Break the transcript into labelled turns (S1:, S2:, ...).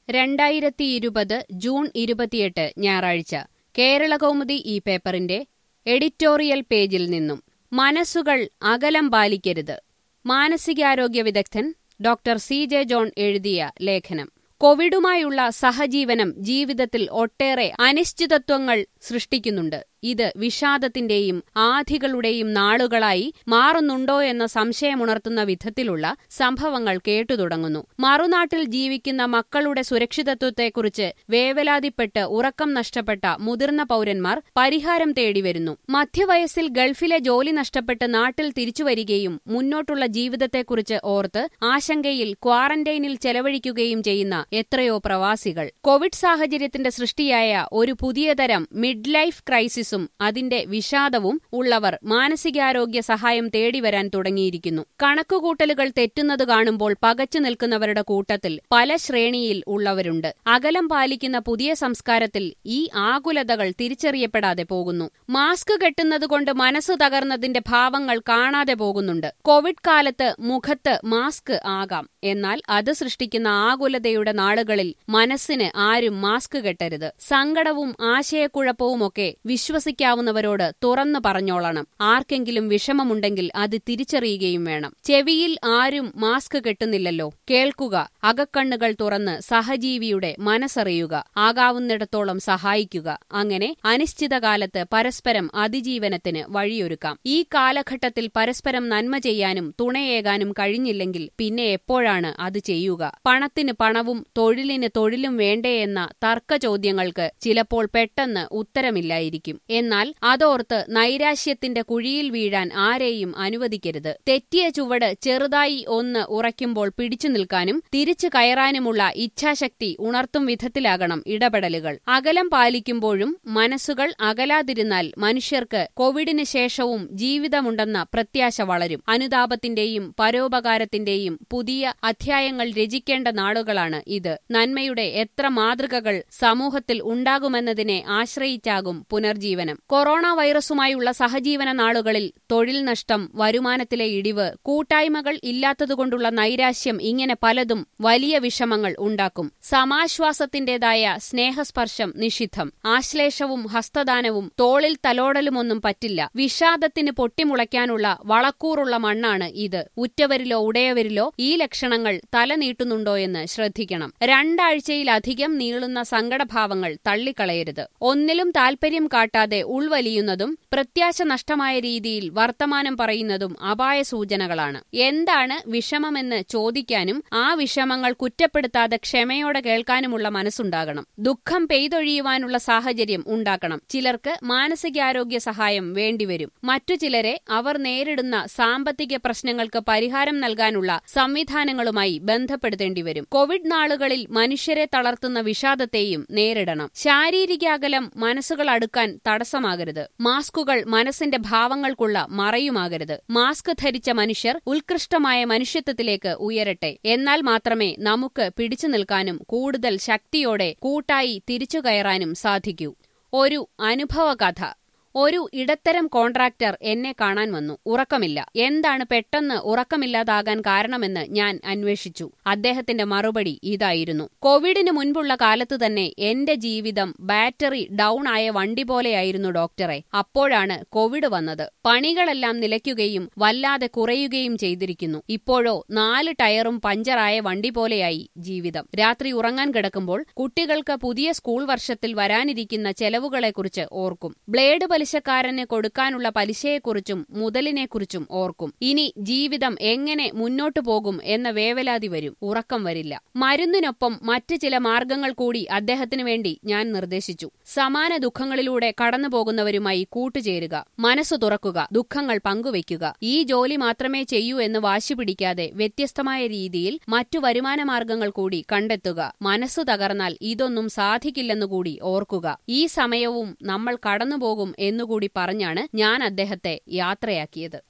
S1: രണ്ടായിരത്തി ഇരുപത് ജൂൺ ഇരുപത്തിയെട്ട് ഞായറാഴ്ച കേരളകൗമുദി ഈ പേപ്പറിന്റെ എഡിറ്റോറിയൽ പേജിൽ നിന്നും മനസ്സുകൾ അകലം പാലിക്കരുത് മാനസികാരോഗ്യ വിദഗ്ധൻ ഡോക്ടർ സി ജെ ജോൺ എഴുതിയ ലേഖനം കോവിഡുമായുള്ള സഹജീവനം ജീവിതത്തിൽ ഒട്ടേറെ അനിശ്ചിതത്വങ്ങൾ സൃഷ്ടിക്കുന്നുണ്ട് ഇത് വിഷാദത്തിന്റെയും ആധികളുടെയും നാളുകളായി മാറുന്നുണ്ടോ എന്ന സംശയമുണർത്തുന്ന വിധത്തിലുള്ള സംഭവങ്ങൾ കേട്ടുതുടങ്ങുന്നു മറുനാട്ടിൽ ജീവിക്കുന്ന മക്കളുടെ സുരക്ഷിതത്വത്തെക്കുറിച്ച് വേവലാതിപ്പെട്ട് ഉറക്കം നഷ്ടപ്പെട്ട മുതിർന്ന പൌരന്മാർ പരിഹാരം തേടിവരുന്നു മധ്യവയസ്സിൽ ഗൾഫിലെ ജോലി നഷ്ടപ്പെട്ട് നാട്ടിൽ തിരിച്ചുവരികയും മുന്നോട്ടുള്ള ജീവിതത്തെക്കുറിച്ച് ഓർത്ത് ആശങ്കയിൽ ക്വാറന്റൈനിൽ ചെലവഴിക്കുകയും ചെയ്യുന്ന എത്രയോ പ്രവാസികൾ കോവിഡ് സാഹചര്യത്തിന്റെ സൃഷ്ടിയായ ഒരു പുതിയ തരം മിഡ് ലൈഫ് ക്രൈസിസും അതിന്റെ വിഷാദവും ഉള്ളവർ മാനസികാരോഗ്യ സഹായം തേടിവരാൻ തുടങ്ങിയിരിക്കുന്നു കണക്കുകൂട്ടലുകൾ തെറ്റുന്നത് കാണുമ്പോൾ പകച്ചു നിൽക്കുന്നവരുടെ കൂട്ടത്തിൽ പല ശ്രേണിയിൽ ഉള്ളവരുണ്ട് അകലം പാലിക്കുന്ന പുതിയ സംസ്കാരത്തിൽ ഈ ആകുലതകൾ തിരിച്ചറിയപ്പെടാതെ പോകുന്നു മാസ്ക് കെട്ടുന്നതുകൊണ്ട് മനസ്സ് തകർന്നതിന്റെ ഭാവങ്ങൾ കാണാതെ പോകുന്നുണ്ട് കോവിഡ് കാലത്ത് മുഖത്ത് മാസ്ക് ആകാം എന്നാൽ അത് സൃഷ്ടിക്കുന്ന ആകുലതയുടെ നാളുകളിൽ മനസ്സിന് ആരും മാസ്ക് കെട്ടരുത് സങ്കടവും ആശയക്കുഴപ്പവുമൊക്കെ വിശ്വസിക്കാവുന്നവരോട് തുറന്നു പറഞ്ഞോളണം ആർക്കെങ്കിലും വിഷമമുണ്ടെങ്കിൽ അത് തിരിച്ചറിയുകയും വേണം ചെവിയിൽ ആരും മാസ്ക് കെട്ടുന്നില്ലല്ലോ കേൾക്കുക അകക്കണ്ണുകൾ തുറന്ന് സഹജീവിയുടെ മനസ്സറിയുക ആകാവുന്നിടത്തോളം സഹായിക്കുക അങ്ങനെ അനിശ്ചിതകാലത്ത് പരസ്പരം അതിജീവനത്തിന് വഴിയൊരുക്കാം ഈ കാലഘട്ടത്തിൽ പരസ്പരം നന്മ ചെയ്യാനും തുണയേകാനും കഴിഞ്ഞില്ലെങ്കിൽ പിന്നെ എപ്പോഴാണ് അത് ചെയ്യുക പണത്തിന് പണവും തൊഴിലിന് തൊഴിലും വേണ്ടേ എന്ന തർക്ക ചോദ്യങ്ങൾക്ക് ചിലപ്പോൾ പെട്ടെന്ന് ഉത്തരമില്ലായിരിക്കും എന്നാൽ അതോർത്ത് നൈരാശ്യത്തിന്റെ കുഴിയിൽ വീഴാൻ ആരെയും അനുവദിക്കരുത് തെറ്റിയ ചുവട് ചെറുതായി ഒന്ന് ഉറയ്ക്കുമ്പോൾ പിടിച്ചു നിൽക്കാനും തിരിച്ചു കയറാനുമുള്ള ഇച്ഛാശക്തി ഉണർത്തും വിധത്തിലാകണം ഇടപെടലുകൾ അകലം പാലിക്കുമ്പോഴും മനസ്സുകൾ അകലാതിരുന്നാൽ മനുഷ്യർക്ക് കോവിഡിന് ശേഷവും ജീവിതമുണ്ടെന്ന പ്രത്യാശ വളരും അനുതാപത്തിന്റെയും പരോപകാരത്തിന്റെയും പുതിയ അധ്യായങ്ങൾ രചിക്കേണ്ട നാളുകളാണ് ഇത് നന്മയുടെ എത്ര മാതൃകകൾ സമൂഹത്തിൽ ഉണ്ടാകുമെന്നതിനെ ആശ്രയിച്ചാകും പുനർജീവനം കൊറോണ വൈറസുമായുള്ള സഹജീവന നാളുകളിൽ തൊഴിൽ നഷ്ടം വരുമാനത്തിലെ ഇടിവ് കൂട്ടായ്മകൾ ഇല്ലാത്തതുകൊണ്ടുള്ള നൈരാശ്യം ഇങ്ങനെ പലതും വലിയ വിഷമങ്ങൾ ഉണ്ടാക്കും സമാശ്വാസത്തിന്റേതായ സ്നേഹസ്പർശം നിഷിദ്ധം ആശ്ലേഷവും ഹസ്തദാനവും തോളിൽ തലോടലുമൊന്നും പറ്റില്ല വിഷാദത്തിന് പൊട്ടിമുളയ്ക്കാനുള്ള വളക്കൂറുള്ള മണ്ണാണ് ഇത് ഉറ്റവരിലോ ഉടയവരിലോ ഈ ലക്ഷണങ്ങൾ തലനീട്ടുന്നുണ്ടോ എന്ന് ശ്രദ്ധിക്കണം രണ്ടാഴ്ചയിലധികം നീളുന്ന സങ്കടഭാവങ്ങൾ തള്ളിക്കളയരുത് ഒന്നിലും താൽപര്യം കാട്ടാതെ ഉൾവലിയുന്നതും പ്രത്യാശ നഷ്ടമായ രീതിയിൽ വർത്തമാനം പറയുന്നതും അപായ സൂചനകളാണ് എന്താണ് വിഷമമെന്ന് ചോദിക്കാനും ആ വിഷമങ്ങൾ കുറ്റപ്പെടുത്താതെ ക്ഷമയോടെ കേൾക്കാനുമുള്ള മനസ്സുണ്ടാകണം ദുഃഖം പെയ്തൊഴിയുവാനുള്ള സാഹചര്യം ഉണ്ടാക്കണം ചിലർക്ക് മാനസികാരോഗ്യ സഹായം വേണ്ടിവരും മറ്റു ചിലരെ അവർ നേരിടുന്ന സാമ്പത്തിക പ്രശ്നങ്ങൾക്ക് പരിഹാരം നൽകാനുള്ള സംവിധാനങ്ങളുമായി ബന്ധപ്പെടുത്തേണ്ടി വരും കോവിഡ് നാളുകളിൽ മനുഷ്യരെ തളർത്തുന്ന വിഷാദത്തെയും നേരിടണം ശാരീരിക അകലം മനസ്സുകൾ അടുക്കാൻ തടസ്സമാകരുത് മാസ്കുകൾ മനസ്സിന്റെ ഭാവങ്ങൾക്കുള്ള മറയുമാകരുത് മാസ്ക് ധരിച്ച മനുഷ്യർ ഉത്കൃഷ്ടമായ മനുഷ്യത്വത്തിലേക്ക് ഉയരട്ടെ എന്നാൽ മാത്രമേ നമുക്ക് പിടിച്ചു നിൽക്കാനും കൂടുതൽ ശക്തിയോടെ കൂട്ടായി തിരിച്ചു കയറാനും സാധിക്കൂ ഒരു അനുഭവകഥ ഒരു ഇടത്തരം കോൺട്രാക്ടർ എന്നെ കാണാൻ വന്നു ഉറക്കമില്ല എന്താണ് പെട്ടെന്ന് ഉറക്കമില്ലാതാകാൻ കാരണമെന്ന് ഞാൻ അന്വേഷിച്ചു അദ്ദേഹത്തിന്റെ മറുപടി ഇതായിരുന്നു കോവിഡിന് മുൻപുള്ള കാലത്ത് തന്നെ എന്റെ ജീവിതം ബാറ്ററി ഡൌൺ ആയ വണ്ടി പോലെയായിരുന്നു ഡോക്ടറെ അപ്പോഴാണ് കോവിഡ് വന്നത് പണികളെല്ലാം നിലയ്ക്കുകയും വല്ലാതെ കുറയുകയും ചെയ്തിരിക്കുന്നു ഇപ്പോഴോ നാല് ടയറും പഞ്ചറായ വണ്ടി പോലെയായി ജീവിതം രാത്രി ഉറങ്ങാൻ കിടക്കുമ്പോൾ കുട്ടികൾക്ക് പുതിയ സ്കൂൾ വർഷത്തിൽ വരാനിരിക്കുന്ന ചെലവുകളെക്കുറിച്ച് ഓർക്കും ബ്ലേഡ് പലിശക്കാരന് കൊടുക്കാനുള്ള പലിശയെക്കുറിച്ചും മുതലിനെക്കുറിച്ചും ഓർക്കും ഇനി ജീവിതം എങ്ങനെ മുന്നോട്ടു പോകും എന്ന വേവലാതി വരും ഉറക്കം വരില്ല മരുന്നിനൊപ്പം മറ്റ് ചില മാർഗങ്ങൾ കൂടി അദ്ദേഹത്തിനു വേണ്ടി ഞാൻ നിർദ്ദേശിച്ചു സമാന ദുഃഖങ്ങളിലൂടെ കടന്നുപോകുന്നവരുമായി കൂട്ടുചേരുക മനസ്സു തുറക്കുക ദുഃഖങ്ങൾ പങ്കുവയ്ക്കുക ഈ ജോലി മാത്രമേ ചെയ്യൂ എന്ന് വാശി പിടിക്കാതെ വ്യത്യസ്തമായ രീതിയിൽ മറ്റു വരുമാന മാർഗങ്ങൾ കൂടി കണ്ടെത്തുക മനസ്സു തകർന്നാൽ ഇതൊന്നും സാധിക്കില്ലെന്നുകൂടി ഓർക്കുക ഈ സമയവും നമ്മൾ കടന്നുപോകും എന്നുകൂടി പറഞ്ഞാണ് ഞാൻ അദ്ദേഹത്തെ യാത്രയാക്കിയത്